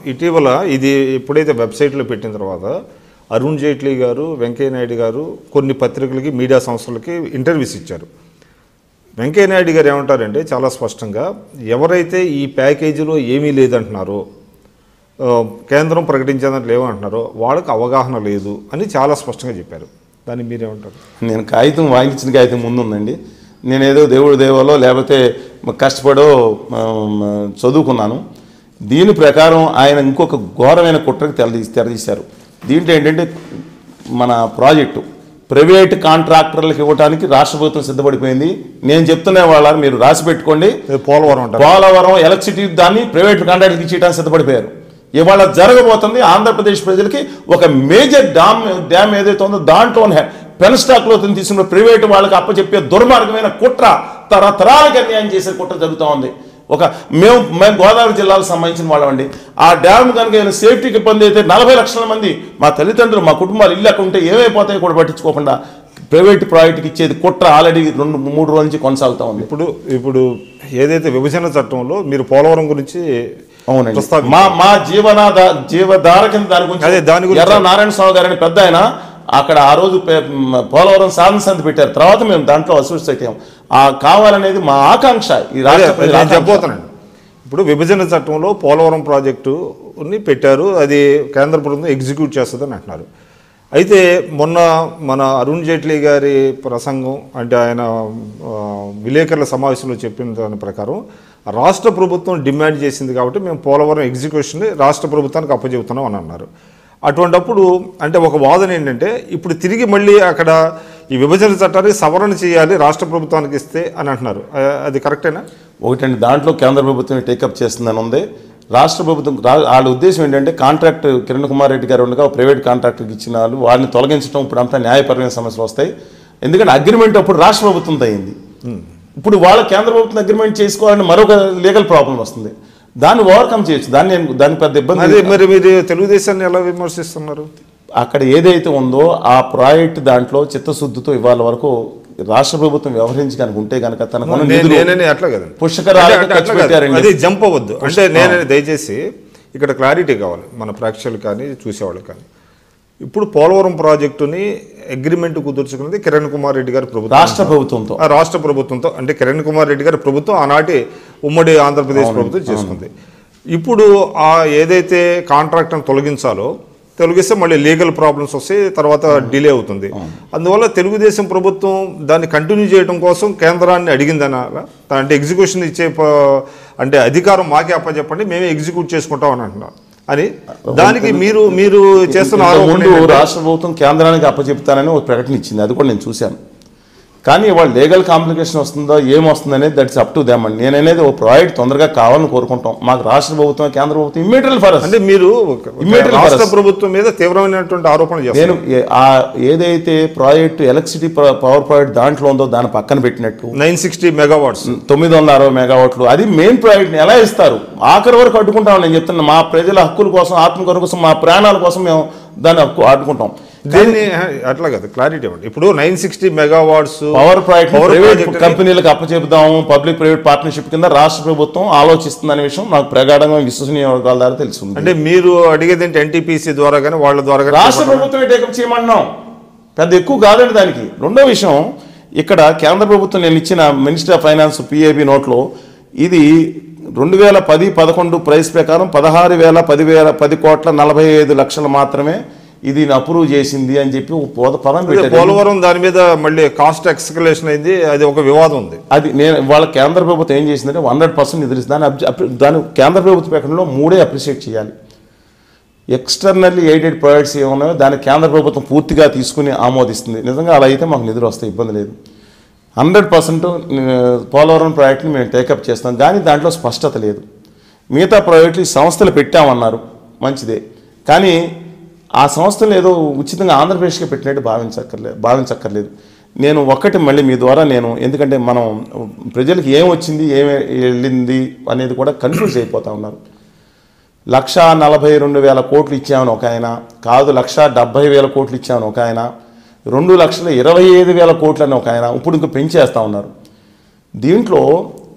ఇటీవల ఇది ఎప్పుడైతే వెబ్సైట్లో పెట్టిన తర్వాత అరుణ్ జైట్లీ గారు వెంకయ్య నాయుడు గారు కొన్ని పత్రికలకి మీడియా సంస్థలకి ఇంటర్వ్యూస్ ఇచ్చారు వెంకయ్య నాయుడు గారు ఏమంటారంటే చాలా స్పష్టంగా ఎవరైతే ఈ ప్యాకేజీలో ఏమీ లేదంటున్నారో ఆ, కేంద్రం ప్రకటించేదాంట్లో ఏమంటున్నారో వాళ్ళకి అవగాహన లేదు అని చాలా స్పష్టంగా చెప్పారు దాన్ని మీరేమంటారు నేను కాగితం వాయించిన కాగితం ముందు ఉందండి నేనేదో దేవుడి దేవాలో లేకపోతే కష్టపడో ఆ, చదువుకున్నాను దీని ప్రకారం ఆయన ఇంకొక ఘోరమైన కుట్రకి తెరదీసి తెరదీశారు దీంట్లో ఏంటంటే మన ప్రాజెక్టు ప్రైవేట్ కాంట్రాక్టర్లకు ఇవ్వడానికి రాష్ట్ర ప్రభుత్వం సిద్ధపడిపోయింది నేను చెప్తున్న వాళ్ళ మీరు రాసి పెట్టుకోండి ఇది పోలవరం అంటారు పోలవరం ఎలక్ట్రిసిటీ దాన్ని ప్రైవేట్ కాంట్రాక్ట్కి ఇచ్చేయడానికి సిద్ధపడిపోయారు ఇవాళ జరగబోతుంది ఆంధ్రప్రదేశ్ ప్రజలకి ఒక మేజర్ డామ్ డ్యామ్ ఏదైతే ఉందో దాంట్లో పెన్ స్టాక్లో తీసుకున్న ప్రైవేట్ వాళ్ళకి అప్పచెప్పే దుర్మార్గమైన కుట్ర తరతరాలకు అన్యాయం చేసే కుట్ర జరుగుతూ ఉంది ఒక మేము మేము గోదావరి జిల్లాకు సంబంధించిన వాళ్ళమండి ఆ డ్యామ్ కనుక ఏమైనా సేఫ్టీకి ఇబ్బంది అయితే నలభై లక్షల మంది మా తల్లిదండ్రులు మా కుటుంబాలు ఇల్లు అక్కడ ఉంటే ఏమైపోతాయో కూడా పట్టించుకోకుండా ప్రైవేట్ ప్రాజెక్ట్కి ఇచ్చేది కుట్ర ఆల్రెడీ రెండు మూడు రోజుల నుంచి కొనసాగుతూ ఉంది ఇప్పుడు ఇప్పుడు ఏదైతే విభజన చట్టంలో మీరు పోలవరం గురించి అవునండి ప్రస్తావించారు. మా మా జీవనాధ జీవధార కింద దాని గురించి అదే, దాని గురించి- ఎర్ర నారాయణ స్వామి గారని పెద్ద ఆయన అక్కడ ఆ రోజు పే- మ, పోలవరం సాధన సంతి పెట్టారు తర్వాత మేము దాంట్లో అసోసియేట్ అయ్యాం ఆ కావాలనేది మా ఆకాంక్ష ఈ అదే, రాష్ట్ర ప్రజల నేను ఆకాంక్ష. చెప్పబోతున్నాను ఇప్పుడు విభజన చట్టంలో పోలవరం ప్రాజెక్టుని పెట్టారు అది కేంద్ర ప్రభుత్వం ఎగ్జిక్యూట్ చేస్తుందని అంటున్నారు అయితే మొన్న మన అరుణ్ జైట్లీ గారి ప్రసంగం అంటే ఆయన ఆ, విలేకరుల సమావేశంలో చెప్పిన దాని ప్రకారం రాష్ట్ర ప్రభుత్వం డిమాండ్ చేసింది కాబట్టి మేము పోలవరం ఎగ్జిక్యూషన్ని రాష్ట్ర ప్రభుత్వానికి అప్పచెబుతున్నాం అని అన్నారు అటువంటప్పుడు అంటే ఒక వాదన ఏంటంటే ఇప్పుడు తిరిగి మళ్ళీ అక్కడ ఈ విభజన చట్టాన్ని సవరణ చేయాలి రాష్ట్ర ప్రభుత్వానికి ఇస్తే అని అంటున్నారు ఆ, అది కరెక్టేనా ఒకటండి దాంట్లో కేంద్ర ప్రభుత్వం టేకప్ చేస్తుందని ఉంది రాష్ట్ర ప్రభుత్వం రా- వాళ్ళ ఉద్దేశం ఏంటంటే కాంట్రాక్ట్ కిరణ్ కుమార్ రెడ్డి గారు ఉండగా ప్రైవేట్ కాంట్రాక్టర్కి ఇచ్చిన వాళ్ళు వారిని తొలగించడం ఇప్పుడు అంతా న్యాయపరమైన సమస్యలు వస్తాయి ఎందుకంటే అగ్రిమెంట్ అప్పుడు రాష్ట్ర ప్రభుత్వంతో అయింది ఇప్పుడు వాళ్ళ కేంద్ర ప్రభుత్వం అగ్రిమెంట్ చేసుకోవాలని మరొక లీగల్ ప్రాబ్లం వస్తుంది దాన్ని ఓవర్కమ్ చేయొచ్చు దాన్ని నేను- దానికి పెద్ద ఇబ్బంది అది మరి మీరు తెలుగుదేశాన్ని ఎలా విమర్శిస్తున్నారు అక్కడ ఏదైతే ఉందో ఆ ప్రాజెక్ట్ దాంట్లో చిత్తశుద్ధితో ఇవాళ వరకు రాష్ట్ర ప్రభుత్వం వ్యవహరించి కనుక ఉంటే కనుక తనకు ఉన్న నే- నిధులు నేనని అట్లా కదండి పుష్కరాలకు అంటే- అంటే ఖర్చు అట్లా కాదు. పెట్టారండి. అది జంప్ అవ్వద్దు అంటే నేను దయచేసి ఇక్కడ క్లారిటీ కావాలి మన ప్రేక్షకులు కానీ చూసేవాళ్ళు కానీ ఇప్పుడు పోలవరం ప్రాజెక్టుని అగ్రిమెంట్ కుదుర్చుకున్నది కిరణ్ కుమార్ రెడ్డి గారి ప్రభుత్వం రాష్ట్ర ప్రభుత్వంతో ఆ రాష్ట్ర ప్రభుత్వంతో అంటే కిరణ్ కుమార్ రెడ్డి గారి ప్రభుత్వం ఆనాటి ఉమ్మడి ఆంధ్రప్రదేశ్ ప్రభుత్వం చేసుకుంది ఇప్పుడు ఆ ఏదైతే కాంట్రాక్ట్ని తొలగించాలో తొలగిస్తే మళ్ళీ లీగల్ ప్రాబ్లమ్స్ వస్తాయి తర్వాత డిలే అవుతుంది అందువల్ల తెలుగుదేశం ప్రభుత్వం దాన్ని కంటిన్యూ చేయడం కోసం కేంద్రాన్ని అడిగిందన అంటే ఎగ్జిక్యూషన్ ఇచ్చే ప- అంటే అధికారం మాకే అప్పచెప్పండి మేమే ఎగ్జిక్యూట్ చేసుకుంటాం అని అంటున్నారు అని దానికి మీరు మీరు చేస్తున్న ఇంతకు ఆరోపణ ముందు ఏంటంటే- రాష్ట్ర ప్రభుత్వం కేంద్రానికి అప్పచెప్తానని ఒక ప్రకటన ఇచ్చింది అది కూడా నేను చూశాను కానీ ఇవాళ లీగల్ కాంప్లికేషన్ వస్తుందో ఏం వస్తుందనేది దట్స్ అప్ టు దెమ్ అండి నేను అనేది ఒక ప్రాజెక్ట్ తొందరగా కావాలని కోరుకుంటాం మాకు రాష్ట్ర ప్రభుత్వం కేంద్ర ప్రభుత్వం ఇమ్మీడియట్ ఫర్ అంటే మీరు ఒక- ఒక Immediate రాష్ట్ర arrest. ప్రభుత్వం మీద తీవ్రమైనటువంటి ఆరోపణ చేస్తారు నేను ఏ- ఆ ఏదైతే ప్రాజెక్టు ఎలక్ట్రిసిటీ పవర్ ప్రాజెక్ట్ దాంట్లో ఉందో దాన్ని పక్కన పెట్టినట్టు నైన్ సిక్స్టీ మెగావాట్స్ తొమ్మిది వందల అరవై మెగావాట్లు అది మెయిన్ ప్రాజెక్ట్ని ఎలా ఇస్తారు ఆఖరి వరకు అడ్డుకుంటాం నేను చెప్తున్నా మా ప్రజల హక్కుల కోసం ఆత్మగౌరవ కోసం మా ప్రాణాల కోసం మేము దాన్ని హక్కు అడ్డుకుంటాం దీన్ని అట్లా కదా క్లారిటీ ఇవ్వండి ఇప్పుడు nine sixty megawatts power project power private project కంపెనీలకు అప్పచెబుదాము పబ్లిక్ ప్రైవేట్ పార్ట్నర్షిప్ కింద రాష్ట్ర ప్రభుత్వం ఆలోచిస్తుందనే విషయం నాకు ప్రగాఢంగా విశ్వసనీయ వర్గాల ద్వారా తెలుస్తుంది అంటే మీరు అడిగేది ఏంటి ఎన్టీపీసీ ద్వారా కానీ వాళ్ళ ద్వారా కానీ రాష్ట్ర ప్రభుత్వమే టేకప్ చేయమంటున్నాం పెద్ద ఎక్కువ కాదండి దానికి రెండో విషయం ఇక్కడ కేంద్ర ప్రభుత్వం నేను ఇచ్చిన మినిస్టర్ ఆఫ్ ఫైనాన్స్ పిఏబి నోట్లో ఇది రెండు వేల పది పదకొండు ప్రైస్ ప్రకారం పదహారు వేల పది వేల పది కోట్ల నలభై ఐదు లక్షలు మాత్రమే ఇది అప్రూవ్ చేసింది అని చెప్పి ఒక పద- పదం అదే పెట్టారు పోలవరం దాని మీద మళ్ళీ కాస్ట్ ఎక్స్కలేషన్ అయింది అది ఒక వివాదం ఉంది అది నేను వాళ్ళ కేంద్ర ప్రభుత్వం ఏం చేసిందంటే హండ్రెడ్ పర్సెంట్ నిధులు దాన్ని అప్- అప్- దాని కేంద్ర ప్రభుత్వ ప్రకటనలో మూడే అప్రిషియేట్ చేయాలి ఎక్స్టర్నల్లీ ఎయిడెడ్ ప్రాజెక్ట్స్ ఏమున్నాయో దాన్ని కేంద్ర ప్రభుత్వం పూర్తిగా తీసుకుని ఆమోదిస్తుంది నిజంగా అలా అయితే మాకు నిధులు వస్తాయి ఇబ్బంది లేదు హండ్రెడ్ పర్సెంట్ పోలవరం ప్రాజెక్ట్ని మేము టేకప్ చేస్తాం కానీ దాంట్లో స్పష్టత లేదు మిగతా ప్రాజెక్టులు ఈ సంస్థలు పెట్టామన్నారు మంచిదే కానీ ఆ సంస్థలు ఏదో ఉచితంగా ఆంధ్రప్రదేశ్కి పెట్టినట్టు భావించక్కర్లేదు భావించక్కర్లేదు నేను ఒక్కటి మళ్ళీ మీ ద్వారా నేను ఎందుకంటే మనం ప్రజలకు ఏం వచ్చింది ఏం వెళ్ళింది అనేది కూడా కన్ఫ్యూజ్ అయిపోతా ఉన్నారు లక్ష నలభై రెండు వేల కోట్లు ఇచ్చామని ఒక ఆయన కాదు లక్ష డెబ్బై వేల కోట్లు ఇచ్చామని ఒక ఆయన రెండు లక్షల ఇరవై ఐదు వేల కోట్లు అని ఒక ఆయన ఇప్పుడు ఇంక పెంచేస్తా ఉన్నారు దీంట్లో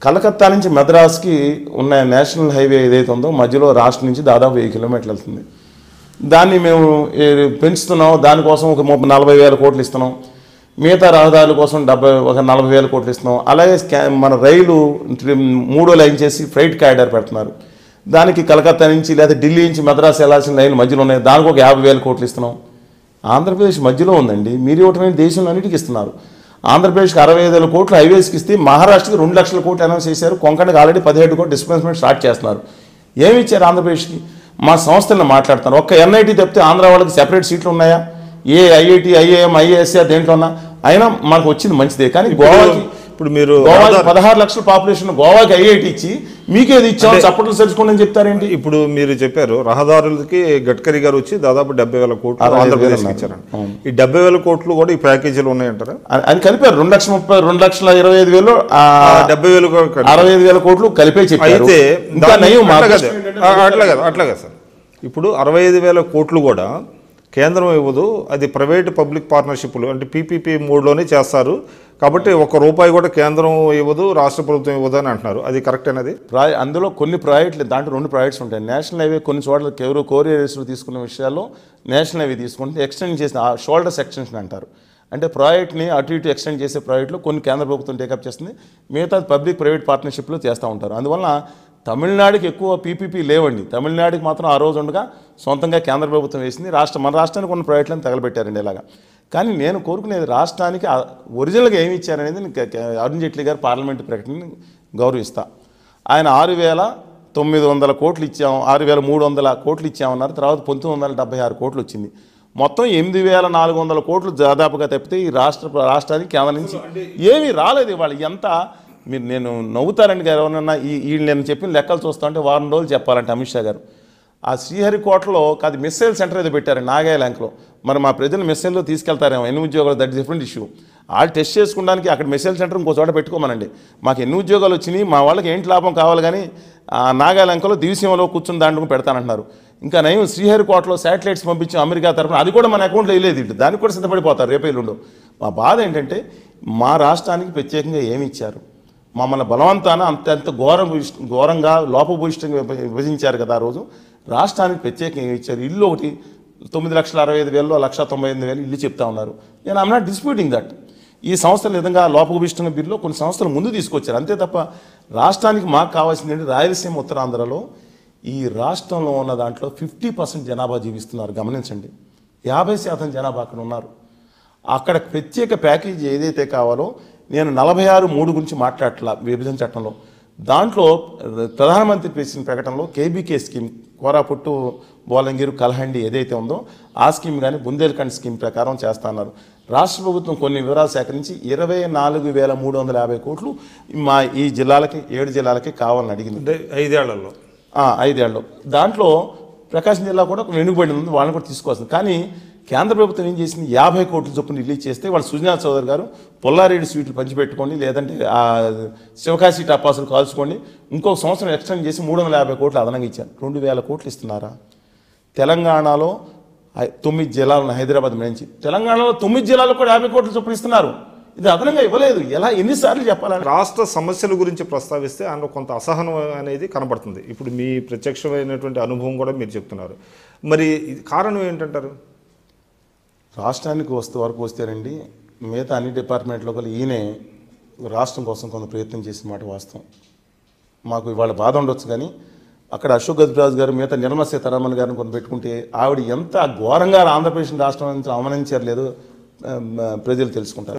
కలకత్తా నుంచి మద్రాస్కి ఉన్న నేషనల్ హైవే ఏదైతే ఉందో మధ్యలో రాష్ట్రం నుంచి దాదాపు వెయ్యి కిలోమీటర్లు వెళ్తుంది దాన్ని మేము ఏ, పెంచుతున్నాం దానికోసం ఒక ముప్పై నలభై వేల కోట్లు ఇస్తున్నాం మిగతా రహదారుల కోసం డెబ్బై ఒక నలభై వేల కోట్లు ఇస్తున్నాం అలాగే స్కా మన రైలు ట్రి- మూడో లైన్ చేసి ఫ్రైట్ కారిడార్ పెడుతున్నారు దానికి కలకత్తా నుంచి లేదా ఢిల్లీ నుంచి మద్రాసు వెళ్ళాల్సిన లైన్లు మధ్యలో ఉన్నాయి దానికి ఒక యాభై వేల కోట్లు ఇస్తున్నాం ఆంధ్రప్రదేశ్ మధ్యలో ఉందండి మీరు ఇవ్వటమైన దేశంలో అన్నిటికీ ఇస్తున్నారు ఆంధ్రప్రదేశ్కి అరవై ఐదు వేల కోట్లు హైవేస్కి ఇస్తే మహారాష్ట్రకి రెండు లక్షల కోట్లు అనౌన్స్ చేశారు కొంకణకి ఆల్రెడీ పదిహేడు కోట్లు డిస్పెన్స్మెంట్ స్టార్ట్ చేస్తున్నారు ఏమి ఇచ్చారు ఆంధ్రప్రదేశ్కి మా సంస్థలను మాట్లాడుతున్నారు ఒక్క ఎన్ఐటి తప్పితే ఆంధ్ర వాళ్ళకి సెపరేట్ సీట్లు ఉన్నాయా ఏ ఐఐటి ఐఏఎం ఐఏఎస్ఆర్ దేంట్లోనా అయినా మనకు వచ్చింది మంచిదే కానీ గోవాకి ఇప్పుడు మీరు గోవాకి పదహారు లక్షల పాపులేషన్ గోవాకి ఐఐటి ఇచ్చి మీకేది ఇచ్చాం చప్పట్లు సరుచుకోండి అని చెప్తారేంటి ఇప్పుడు మీరు చెప్పారు రహదారులకి గడ్కరీ గారు వచ్చి దాదాపు డెబ్బై వేల కోట్లు అరవై ఐదు ఆంధ్రప్రదేశ్కి వేలు ఇచ్చారండి ఈ డెబ్బై వేల కోట్లు కూడా ఈ ప్యాకేజీలో ఉన్నాయంటారా అని- అని కలిపారు రెండు లక్షల ముప్పై రెండు లక్షల ఇరవై ఐదు వేలు ఆ, డెబ్బై వేలు కూడా కలిపి. అరవై ఐదు వేల కోట్లు కలిపే చెప్పారు అయితే ఇంకా దాన్ని- నయం మా అట్లా కాదు. అదృష్టం ఏంటంటే ఆ, అట్లా కాదు అట్లా కాదు సార్ ఇప్పుడు అరవై ఐదు వేల కోట్లు కూడా కేంద్రం ఇవ్వదు అది ప్రైవేట్ పబ్లిక్ పార్ట్నర్షిప్లు అంటే పీపీపీ మోడ్లోనే చేస్తారు కాబట్టి ఒక రూపాయి కూడా కేంద్రం ఇవ్వదు రాష్ట్ర ప్రభుత్వం ఇవ్వదు అని అంటున్నారు అది కరెక్ట్ అనేది ప్రాయ అందులో కొన్ని ప్రాజెక్టులు దాంట్లో రెండు ప్రాజెక్ట్స్ ఉంటాయి నేషనల్ హైవే కొన్ని చోట్ల ఎవరు కోరియర్స్లో తీసుకున్న విషయాల్లో నేషనల్ హైవే తీసుకుంటే ఎక్స్టెండ్ చేసిన ఆ షోల్డర్స్ ఎక్స్టెన్షన్ అంటారు అంటే ప్రాజెక్ట్ని అటు ఇటు ఎక్స్టెండ్ చేసే ప్రాజెక్టులు కొన్ని కేంద్ర ప్రభుత్వం టేకప్ చేస్తుంది మిగతా పబ్లిక్ ప్రైవేట్ పార్ట్నర్షిప్లో చేస్తూ ఉంటారు అందువలన తమిళనాడుకి ఎక్కువ పీపీపీ లేవండి తమిళనాడుకి మాత్రం ఆ రోజు ఉండగా సొంతంగా కేంద్ర ప్రభుత్వం వేసింది రాష్ట్ర మన రాష్ట్రానికి కొన్ని ప్రాజెక్టులను తగలబెట్టారండి ఇలాగా కానీ నేను కోరుకునేది రాష్ట్రానికి ఆ ఒరిజినల్గా ఏమి ఇచ్చారనేది నేను కే- కే- అరుణ్ జైట్లీ గారు పార్లమెంట్ ప్రకటనని గౌరవిస్తా ఆయన ఆరు వేల తొమ్మిది వందల కోట్లు ఇచ్చాం ఆరు వేల మూడు వందల కోట్లు ఇచ్చామన్నారు తర్వాత పంతొమ్మిది వందల డెబ్బై ఆరు కోట్లు వచ్చింది మొత్తం ఎనిమిది వేల నాలుగు వందల కోట్లు దాదాపుగా తప్పితే ఈ రాష్ట్ర రాష్ట్రానికి కేంద్రం నుంచి ఏమీ రాలేదు ఇవాళ ఎంత మీరు నేను నవ్వుతారండి గారు ఎవరన్నా ఈ ఈ నేను చెప్పిన లెక్కలు చూస్తా ఉంటే వారం రోజులు చెప్పాలంటే అమిత్ షా గారు ఆ శ్రీహరికోటలో కాదు మిస్సైల్ సెంటర్ ఏదో పెట్టారు నాగాలాంకలో మరి మా ప్రజలు మిస్సైల్లో తీసుకెళ్తారేమో ఎన్ని ఉద్యోగాలు దట్ డిఫరెంట్ ఇష్యూ వాళ్ళు టెస్ట్ చేసుకోవడానికి అక్కడ మిస్సైల్ సెంటర్ ఇంకో చోట పెట్టుకోమనండి మాకు ఎన్ని ఉద్యోగాలు వచ్చినాయి మా వాళ్ళకి ఏంటి లాభం కావాలి కానీ ఆ నాగాలంకలో దివిసీమలో కూర్చుని దాంట్లో పెడతానంటున్నారు ఇంకా నయం శ్రీహరికోటలో శాటిలైట్స్ పంపించాం అమెరికా తరఫున అది కూడా మన అకౌంట్లో వేయలేదు ఇటు దానికి కూడా సిద్ధపడిపోతారు రేపు ఎల్లుండు మా బాధ ఏంటంటే మా రాష్ట్రానికి ప్రత్యేకంగా ఏమి ఇచ్చారు మమ్మల్ని బలవంతాన అంత అంత ఘోరం ఘోరంగా లోపభూయిష్టంగా విభ- విభజించారు కదా ఆ రోజు రాష్ట్రానికి ప్రత్యేకంగా ఏమి ఇచ్చారు ఇల్లు ఒకటి తొమ్మిది లక్షల అరవై ఐదు వేలలో లక్ష తొంభై ఎనిమిది వేలు ఇల్లు చెప్తా ఉన్నారు నేను ఐమ్ నాట్ డిస్ప్యూటింగ్ దట్ ఈ సంస్థలు విధంగా లోపభూయిష్టంగా బిల్లులో కొన్ని సంస్థలు ముందు తీసుకొచ్చారు అంతే తప్ప రాష్ట్రానికి మాకు కావాల్సింది ఏంటి రాయలసీమ ఉత్తరాంధ్రలో ఈ రాష్ట్రంలో ఉన్న దాంట్లో ఫిఫ్టీ పర్సెంట్ జనాభా జీవిస్తున్నారు గమనించండి యాభై శాతం జనాభా అక్కడ ఉన్నారు అక్కడ ప్రత్యేక ప్యాకేజీ ఏదైతే కావాలో నేను నలభై ఆరు మూడు గురించి మాట్లాడట్లా విభజన చట్టంలో దాంట్లో ప్రధానమంత్రి చేసిన ప్రకటనలో కేబీకే స్కీమ్ కోరాపుట్టు బోలంగిరు కలహండి ఏదైతే ఉందో ఆ స్కీమ్ కానీ బుందేల్ఖండ్ స్కీమ్ ప్రకారం చేస్తా అన్నారు రాష్ట్ర ప్రభుత్వం కొన్ని వివరాలు సేకరించి ఇరవై నాలుగు వేల మూడు వందల యాభై కోట్లు మా ఈ జిల్లాలకి ఏడు జిల్లాలకి కావాలని అడిగింది అంటే ఐదేళ్లలో ఆ, ఐదేళ్ళు దాంట్లో ప్రకాశం జిల్లా కూడా ఒక వెనుకబడి ఉంది వాళ్ళని కూడా తీసుకోవాల్సింది కానీ కేంద్ర ప్రభుత్వం ఏం చేసింది యాభై కోట్ల చొప్పున రిలీజ్ చేస్తే వాళ్ళు సుజనా చౌదరి గారు పొల్లారెడ్డి స్వీట్లు పంచిపెట్టుకోండి లేదంటే ఆ శివకాశి టపాసులు కాల్చుకోండి ఇంకొక సంవత్సరం ఎక్స్టెండ్ చేసి మూడు వందల యాభై కోట్లు అదనంగా ఇచ్చారు రెండు వేల కోట్లు ఇస్తున్నారా తెలంగాణలో ఐ- తొమ్మిది జిల్లాలను హైదరాబాద్ నుంచి తెలంగాణలో తొమ్మిది జిల్లాలకు కూడా యాభై కోట్ల చొప్పున ఇస్తున్నారు ఇది అదనంగా ఇవ్వలేదు ఎలా ఎన్నిసార్లు చెప్పాలని రాష్ట్ర సమస్యల గురించి ప్రస్తావిస్తే అందులో కొంత అసహనం అనేది కనబడుతుంది ఇప్పుడు మీ ప్రత్యక్షమైనటువంటి అనుభవం కూడా మీరు చెప్తున్నారు మరి ఇది కారణం ఏంటంటారు రాష్ట్రానికి వస్తే వరకు వస్తేనండి మిగతా అన్ని డిపార్ట్మెంట్లో కూడా ఈయనే రాష్ట్రం కోసం కొంత ప్రయత్నం చేసిన మాట వాస్తవం మాకు ఇవాళ బాధ ఉండొచ్చు కానీ అక్కడ అశోక్ గజరాజు గారు మిగతా నిర్మలా సీతారామన్ గారిని కొంత పెట్టుకుంటే ఆవిడ ఎంత ఘోరంగా ఆంధ్రప్రదేశ్ రాష్ట్రం నుంచి అవమానించారు లేదు ఆ, ప్రజలు తెలుసుకుంటారు